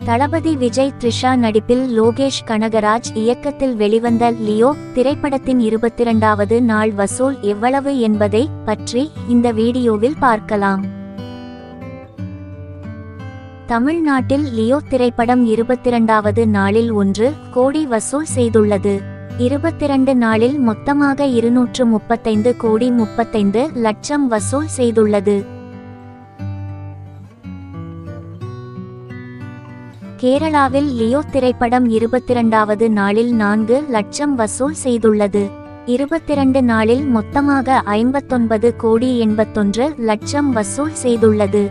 தளபதி விஜய் த்ரிஷா நடிப்பில் லோகேஷ் கனகராஜ் இயக்கத்தில் வெளிவந்த லியோ திரைப்படத்தின் இருபத்திரண்டாவது நாள் வசூல் எவ்வளவு என்பதை பற்றி இந்த வீடியோவில் பார்க்கலாம் தமிழ்நாட்டில் லியோ திரைப்படம் இருபத்திரண்டாவது நாளில் ஒன்று கோடி வசூல் செய்துள்ளது இருபத்திரண்டு நாளில் மொத்தமாக இருநூற்று முப்பத்தைந்து கோடி முப்பத்தைந்து லட்சம் வசூல் செய்துள்ளது கேரளாவில் லியோ திரைப்படம் இருபத்திரண்டாவது நாளில் நான்கு லட்சம் வசூல் செய்துள்ளது இருபத்திரண்டு நாளில் மொத்தமாக ஐம்பத்தொன்பது கோடி எண்பத்தொன்று லட்சம் வசூல் செய்துள்ளது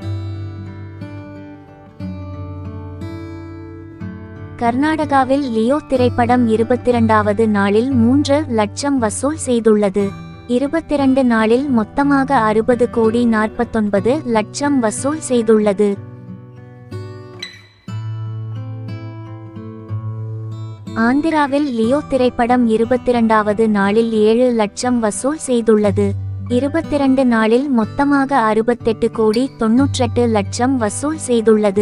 கர்நாடகாவில் லியோ திரைப்படம் இருபத்திரண்டாவது நாளில் மூன்று லட்சம் வசூல் செய்துள்ளது இருபத்திரண்டு நாளில் மொத்தமாக அறுபது கோடி நாற்பத்தொன்பது லட்சம் வசூல் செய்துள்ளது ஆந்திராவில் லியோ திரைப்படம் இருபத்திரண்டாவது நாளில் ஏழு லட்சம் வசூல் செய்துள்ளது இருபத்திரண்டு நாளில் மொத்தமாக அறுபத்தெட்டு கோடி தொன்னூற்றெட்டு லட்சம் வசூல் செய்துள்ளது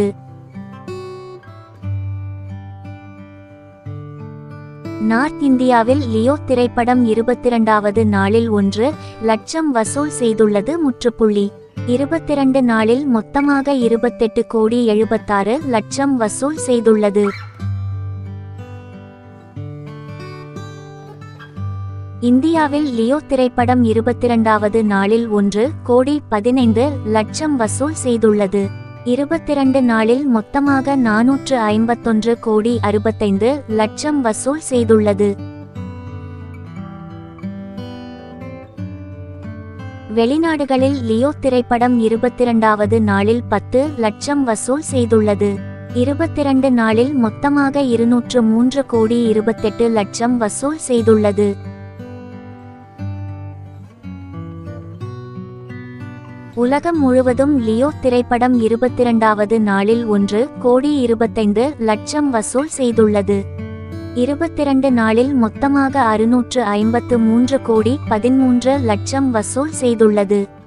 நார்த் இந்தியாவில் லியோ திரைப்படம் இருபத்திரண்டாவது நாளில் ஒன்று லட்சம் வசூல் செய்துள்ளது முற்றுப்புள்ளி இருபத்திரண்டு நாளில் மொத்தமாக இருபத்தெட்டு கோடி எழுபத்தாறு லட்சம் வசூல் செய்துள்ளது இந்தியாவில் லியோ திரைப்படம் இருபத்திரண்டாவது நாளில் ஒன்று கோடி பதினைந்து லட்சம் வசூல் செய்துள்ளது இருபத்திரண்டு நாளில் மொத்தமாக நாநூற்று ஐம்பத்தொன்று கோடி அறுபத்தைந்து லட்சம் வசூல் செய்துள்ளது வெளிநாடுகளில் லியோ திரைப்படம் இருபத்திரண்டாவது நாளில் பத்து லட்சம் வசூல் செய்துள்ளது இருபத்திரண்டு நாளில் மொத்தமாக இருநூற்று மூன்று கோடி இருபத்தெட்டு லட்சம் வசூல் செய்துள்ளது உலகம் முழுவதும் லியோ திரைப்படம் இருபத்திரண்டாவது நாளில் ஒன்று கோடி இருபத்தைந்து லட்சம் வசூல் செய்துள்ளது இருபத்திரண்டு நாளில் மொத்தமாக அறுநூற்று ஐம்பத்து மூன்று கோடி பதிமூன்று லட்சம் வசூல் செய்துள்ளது